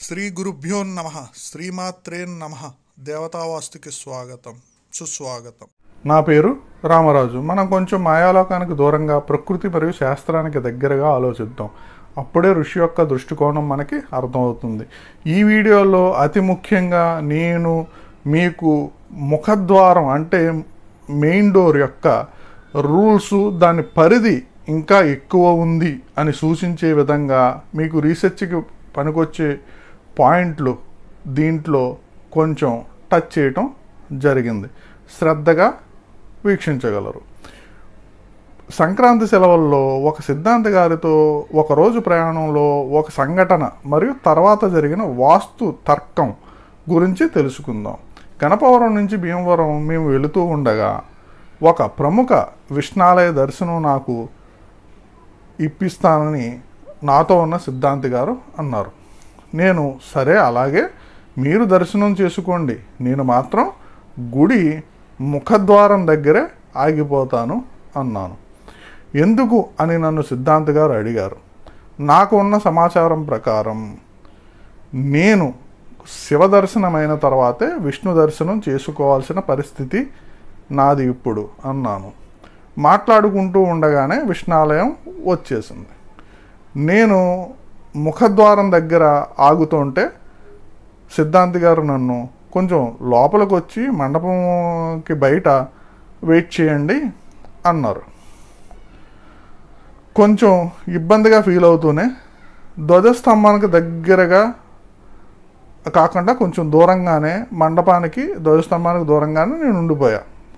శ్రీ గురుభ్యో నమ శ్రీమాత్రే నమ దేవతావాస్తుకి స్వాగతం సుస్వాగతం నా పేరు రామరాజు మనం కొంచెం మాయాలోకానికి దూరంగా ప్రకృతి మరియు శాస్త్రానికి దగ్గరగా ఆలోచిద్దాం అప్పుడే ఋషి యొక్క దృష్టికోణం మనకి అర్థమవుతుంది ఈ వీడియోలో అతి ముఖ్యంగా నేను మీకు ముఖద్వారం అంటే మెయిన్ డోర్ యొక్క రూల్స్ దాని పరిధి ఇంకా ఎక్కువ ఉంది అని సూచించే విధంగా మీకు రీసెర్చ్కి పనికొచ్చే పాయింట్లు దీంట్లో కొంచెం టచ్ చేయటం జరిగింది శ్రద్ధగా వీక్షించగలరు సంక్రాంతి సెలవుల్లో ఒక సిద్ధాంత గారితో ఒకరోజు ప్రయాణంలో ఒక సంఘటన మరియు తర్వాత జరిగిన వాస్తు తర్కం గురించి తెలుసుకుందాం గణపవరం నుంచి భీమవరం మేము వెళుతూ ఉండగా ఒక ప్రముఖ విష్ణాలయ దర్శనం నాకు ఇప్పిస్తానని నాతో ఉన్న సిద్ధాంతి గారు అన్నారు నేను సరే అలాగే మీరు దర్శనం చేసుకోండి నేను మాత్రం గుడి ముఖద్వారం దగ్గరే ఆగిపోతాను అన్నాను ఎందుకు అని నన్ను సిద్ధాంత్ గారు అడిగారు నాకు ఉన్న సమాచారం ప్రకారం నేను శివ దర్శనమైన తర్వాతే విష్ణు దర్శనం చేసుకోవాల్సిన పరిస్థితి నాది ఇప్పుడు అన్నాను మాట్లాడుకుంటూ ఉండగానే విష్ణాలయం వచ్చేసింది నేను ముఖద్వారం దగ్గర ఆగుతుంటే సిద్ధాంతి గారు నన్ను కొంచెం లోపలికి వచ్చి మండపంకి బయట వెయిట్ చేయండి అన్నారు కొంచెం ఇబ్బందిగా ఫీల్ అవుతూనే ధ్వజస్తంభానికి దగ్గరగా కాకుండా కొంచెం దూరంగానే మండపానికి ధ్వజస్తంభానికి దూరంగానే నేను ఉండిపోయా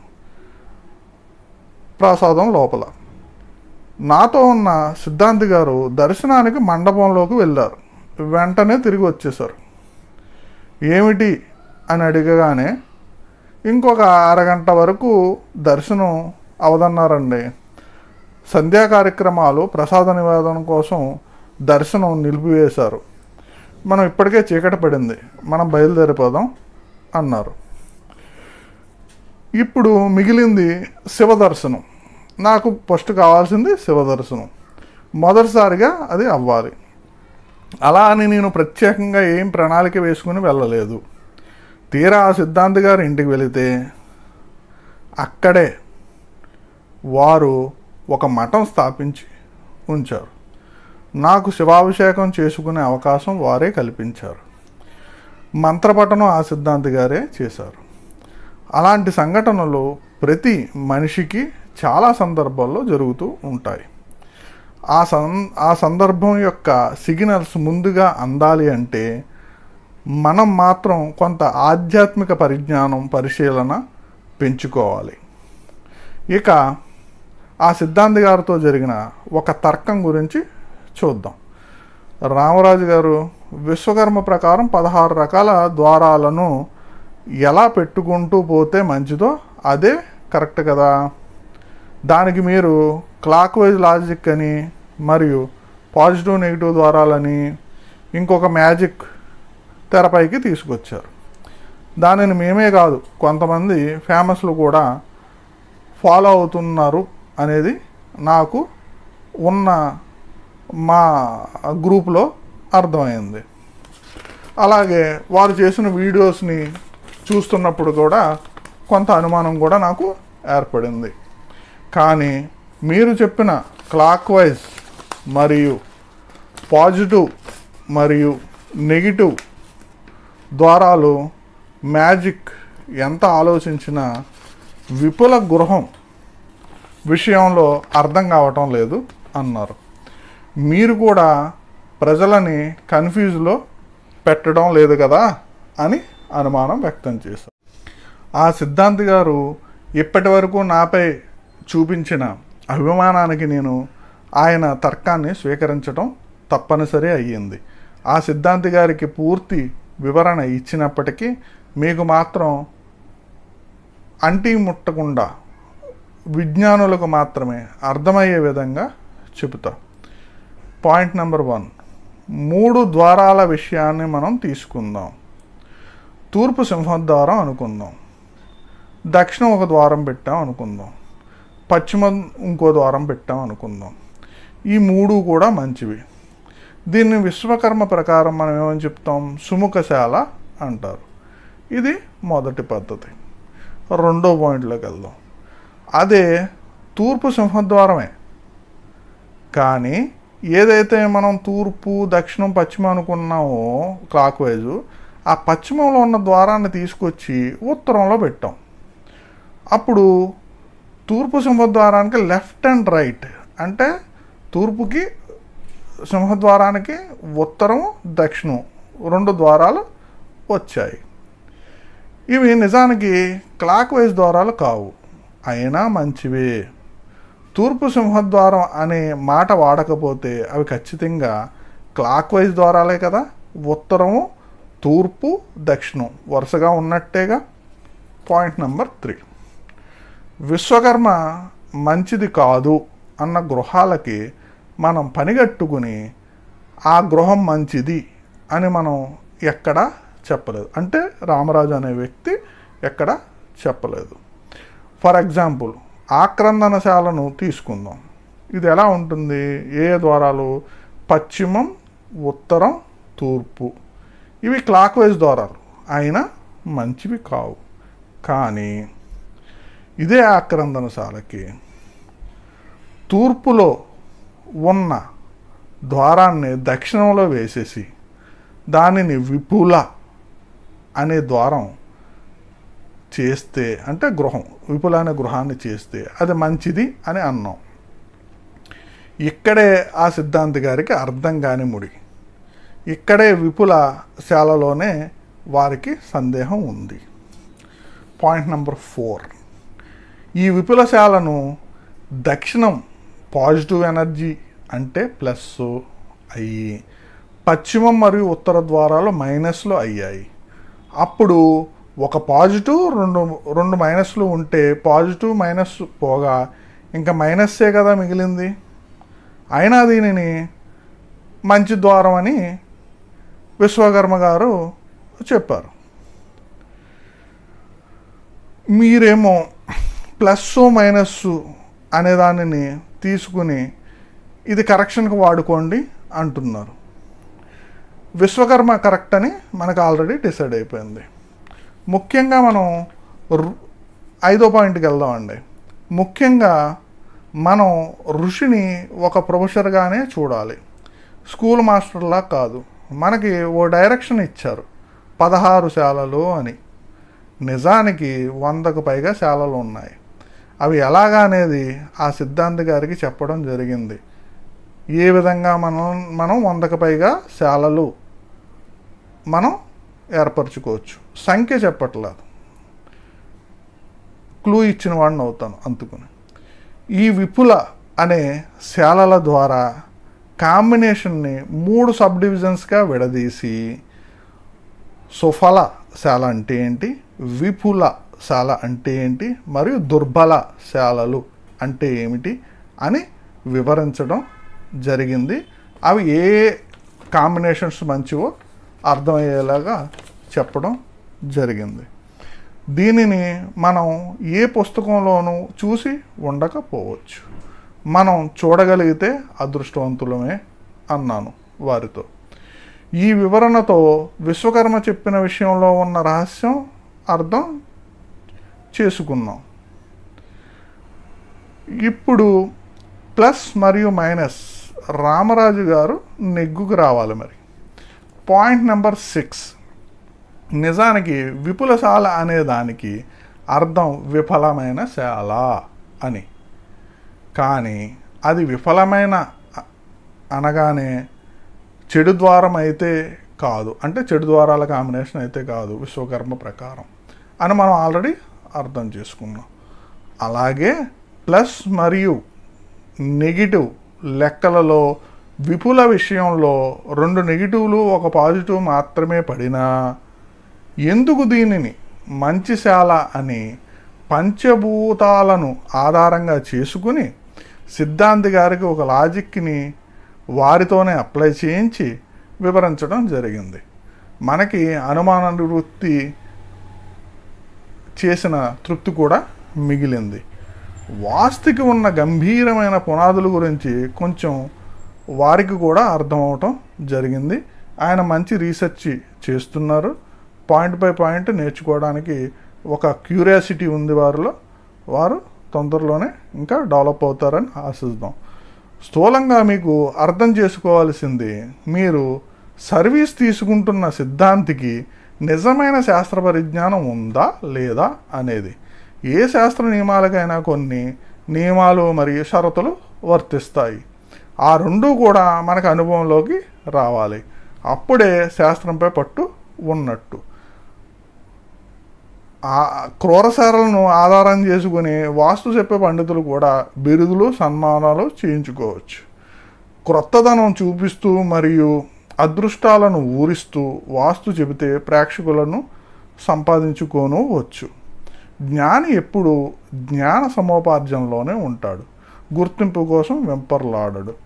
ప్రసాదం లోపల నాతో ఉన్న సిద్ధాంతి గారు దర్శనానికి మండపంలోకి వెళ్ళారు వెంటనే తిరిగి వచ్చేసారు ఏమిటి అని అడగగానే ఇంకొక అరగంట వరకు దర్శనం అవదన్నారండి సంధ్యా కార్యక్రమాలు ప్రసాద నివేదన కోసం దర్శనం నిలిపివేశారు మనం ఇప్పటికే చీకటి పడింది మనం బయలుదేరిపోదాం అన్నారు ఇప్పుడు మిగిలింది శివ దర్శనం నాకు ఫస్ట్ కావాల్సింది శివ దర్శనం మొదటిసారిగా అది అవ్వాలి అలా అని నేను ప్రత్యేకంగా ఏం ప్రణాళిక వేసుకుని వెళ్ళలేదు తీరా ఆ సిద్ధాంతి గారి ఇంటికి వెళితే అక్కడే వారు ఒక మఠం స్థాపించి ఉంచారు నాకు శివాభిషేకం చేసుకునే అవకాశం వారే కల్పించారు మంత్రపఠనం ఆ సిద్ధాంతి గారే చేశారు అలాంటి సంఘటనలు ప్రతి మనిషికి చాలా సందర్భాల్లో జరుగుతూ ఉంటాయి ఆ సం ఆ సందర్భం యొక్క సిగ్నల్స్ ముందుగా అందాలి అంటే మనం మాత్రం కొంత ఆధ్యాత్మిక పరిజ్ఞానం పరిశీలన పెంచుకోవాలి ఇక ఆ సిద్ధాంతి గారితో జరిగిన ఒక తర్కం గురించి చూద్దాం రామరాజు గారు విశ్వకర్మ ప్రకారం పదహారు రకాల ద్వారాలను ఎలా పెట్టుకుంటూ పోతే మంచిదో అదే కరెక్ట్ కదా దానికి మీరు క్లాక్ వైజ్ లాజిక్ అని మరియు పాజిటివ్ నెగిటివ్ ద్వారాలని ఇంకొక మ్యాజిక్ తెరపైకి తీసుకొచ్చారు దానిని మేమే కాదు కొంతమంది ఫేమస్లు కూడా ఫాలో అవుతున్నారు అనేది నాకు ఉన్న మా గ్రూప్లో అర్థమైంది అలాగే వారు చేసిన వీడియోస్ని చూస్తున్నప్పుడు కూడా కొంత అనుమానం కూడా నాకు ఏర్పడింది కానీ మీరు చెప్పిన క్లాక్ వైజ్ మరియు పాజిటివ్ మరియు నెగిటివ్ ద్వారాలు మ్యాజిక్ ఎంత ఆలోచించినా విపుల గృహం విషయంలో అర్థం కావటం లేదు అన్నారు మీరు కూడా ప్రజలని కన్ఫ్యూజ్లో పెట్టడం లేదు కదా అని అనుమానం వ్యక్తం చేశారు ఆ సిద్ధాంతి గారు ఇప్పటి వరకు నాపై చూపించిన అభిమానానికి నేను ఆయన తర్కాన్ని స్వీకరించడం తప్పనిసరి అయ్యింది ఆ సిద్ధాంతి గారికి పూర్తి వివరణ ఇచ్చినప్పటికీ మీకు మాత్రం అంటి ముట్టకుండా విజ్ఞానులకు మాత్రమే అర్థమయ్యే విధంగా చెబుతా పాయింట్ నెంబర్ వన్ మూడు ద్వారాల విషయాన్ని మనం తీసుకుందాం తూర్పు సింహద్వారం అనుకుందాం దక్షిణం ఒక ద్వారం పెట్టాం అనుకుందాం పశ్చిమ ఇంకో ద్వారం పెట్టాం అనుకుందాం ఈ మూడు కూడా మంచివి దీన్ని విశ్వకర్మ ప్రకారం మనం ఏమని చెప్తాం సుముఖశాల అంటారు ఇది మొదటి పద్ధతి రెండో పాయింట్లోకి వెళ్దాం అదే తూర్పు సింహద్వారమే కానీ ఏదైతే మనం తూర్పు దక్షిణం పశ్చిమ అనుకున్నామో క్లాక్ వైజు ఆ పశ్చిమంలో ఉన్న ద్వారాన్ని తీసుకొచ్చి ఉత్తరంలో పెట్టాం అప్పుడు తూర్పు సింహద్వారానికి లెఫ్ట్ అండ్ రైట్ అంటే తూర్పుకి సింహద్వారానికి ఉత్తరం దక్షిణం రెండు ద్వారాలు వచ్చాయి ఇవి నిజానికి క్లాక్ వైజ్ ద్వారాలు కావు అయినా మంచివే తూర్పు సింహద్వారం అనే మాట వాడకపోతే అవి ఖచ్చితంగా క్లాక్ వైజ్ ద్వారాలే కదా ఉత్తరము తూర్పు దక్షిణం వరుసగా ఉన్నట్టేగా పాయింట్ నెంబర్ త్రీ విశ్వకర్మ మంచిది కాదు అన్న గృహాలకి మనం పనిగట్టుకుని ఆ గృహం మంచిది అని మనం ఎక్కడ చెప్పలేదు అంటే రామరాజు అనే వ్యక్తి ఎక్కడ చెప్పలేదు ఫర్ ఎగ్జాంపుల్ ఆక్రందనశాలను తీసుకుందాం ఇది ఎలా ఉంటుంది ఏ ద్వారాలు పశ్చిమం ఉత్తరం తూర్పు ఇవి క్లాక్ వైజ్ ద్వారాలు అయినా మంచివి కావు కానీ ఇదే ఆక్రందనశాలకి తూర్పులో ఉన్న ద్వారాన్ని దక్షిణంలో వేసేసి దానిని విపుల అనే ద్వారం చేస్తే అంటే గృహం విపుల అనే గృహాన్ని చేస్తే అది మంచిది అని అన్నాం ఇక్కడే ఆ సిద్ధాంతి గారికి అర్థం కాని ముడి ఇక్కడే విపుల శాలలోనే వారికి సందేహం ఉంది పాయింట్ నెంబర్ ఫోర్ ఈ విపులశాలను దక్షిణం పాజిటివ్ ఎనర్జీ అంటే ప్లస్ అయ్యి పశ్చిమం మరియు ఉత్తర ద్వారాలు మైనస్లు అయ్యాయి అప్పుడు ఒక పాజిటివ్ రెండు రెండు మైనస్లు ఉంటే పాజిటివ్ మైనస్ పోగా ఇంకా మైనస్సే కదా మిగిలింది అయినా దీనిని మంచి ద్వారం అని విశ్వకర్మ గారు చెప్పారు మీరేమో ప్లస్ మైనస్ అనే దానిని తీసుకుని ఇది కరెక్షన్కి వాడుకోండి అంటున్నారు విశ్వకర్మ కరెక్ట్ అని మనకు ఆల్రెడీ డిసైడ్ అయిపోయింది ముఖ్యంగా మనం రు- ఐదో పాయింట్కి వెళ్దామండి ముఖ్యంగా మనం ఋషిని ఒక ప్రొఫెసర్గానే చూడాలి స్కూల్ మాస్టర్లా కాదు మనకి ఓ డైరెక్షన్ ఇచ్చారు పదహారు శాలలు అని నిజానికి వందకు పైగా శాలలు ఉన్నాయి అవి ఎలాగా అనేది ఆ సిద్ధాంతి గారికి చెప్పడం జరిగింది ఏ విధంగా మనం మనం వందకు పైగా శాలలు మనం ఏర్పరచుకోవచ్చు సంఖ్య చెప్పట్లేదు క్లూ ఇచ్చిన వాడిని అవుతాను అందుకుని ఈ విపుల అనే శాలల ద్వారా కాంబినేషన్ని మూడు సబ్ డివిజన్స్గా విడదీసి సుఫల శాల అంటే ఏంటి విపుల శాల అంటే ఏంటి మరియు దుర్బల శాలలు అంటే ఏమిటి అని వివరించడం జరిగింది అవి ఏ కాంబినేషన్స్ మంచివో అర్థమయ్యేలాగా చెప్పడం జరిగింది దీనిని మనం ఏ పుస్తకంలోనూ చూసి ఉండకపోవచ్చు మనం చూడగలిగితే అదృష్టవంతులమే అన్నాను వారితో ఈ వివరణతో విశ్వకర్మ చెప్పిన విషయంలో ఉన్న రహస్యం అర్థం చేసుకున్నాం ఇప్పుడు ప్లస్ మరియు మైనస్ రామరాజు గారు నెగ్గుకు రావాలి మరి పాయింట్ నెంబర్ సిక్స్ నిజానికి విపుల శాల అనే దానికి అర్థం విఫలమైన శాల అని కానీ అది విఫలమైన అ- అనగానే చెడు ద్వారం అయితే కాదు అంటే చెడు ద్వారాల కాంబినేషన్ అయితే కాదు విశ్వకర్మ ప్రకారం అని మనం ఆల్రెడీ అర్థం చేసుకున్నాం అలాగే ప్లస్ మరియు నెగిటివ్ లెక్కలలో విపుల విషయంలో రెండు నెగిటివ్లు ఒక పాజిటివ్ మాత్రమే పడినా ఎందుకు దీనిని మంచిశాల అని పంచభూతాలను ఆధారంగా చేసుకుని సిద్ధాంతి గారికి ఒక లాజిక్ని వారితోనే అప్లై చేయించి వివరించడం జరిగింది మనకి అనుమాన నివృత్తి చేసిన తృప్తి కూడా మిగిలింది వాస్తుకి ఉన్న గంభీరమైన పునాదుల గురించి కొంచెం వారికి కూడా అర్థమవటం జరిగింది ఆయన మంచి రీసెర్చ్ చేస్తున్నారు పాయింట్ బై పాయింట్ నేర్చుకోవడానికి ఒక క్యూరియాసిటీ ఉంది వారిలో వారు తొందరలోనే ఇంకా డెవలప్ అవుతారని ఆశిద్దాం స్థూలంగా మీకు అర్థం చేసుకోవాల్సింది మీరు సర్వీస్ తీసుకుంటున్న సిద్ధాంతికి నిజమైన శాస్త్ర పరిజ్ఞానం ఉందా లేదా అనేది ఏ శాస్త్ర నియమాలకైనా కొన్ని నియమాలు మరియు షరతులు వర్తిస్తాయి ఆ రెండు కూడా మనకు అనుభవంలోకి రావాలి అప్పుడే శాస్త్రంపై పట్టు ఉన్నట్టు ఆ క్రూరశారలను ఆధారం చేసుకుని వాస్తు చెప్పే పండితులు కూడా బిరుదులు సన్మానాలు చేయించుకోవచ్చు క్రొత్తదనం చూపిస్తూ మరియు అదృష్టాలను ఊరిస్తూ వాస్తు చెబితే ప్రేక్షకులను సంపాదించుకోను వచ్చు జ్ఞాని ఎప్పుడు జ్ఞాన సమోపార్జనలోనే ఉంటాడు గుర్తింపు కోసం వెంపర్లాడడు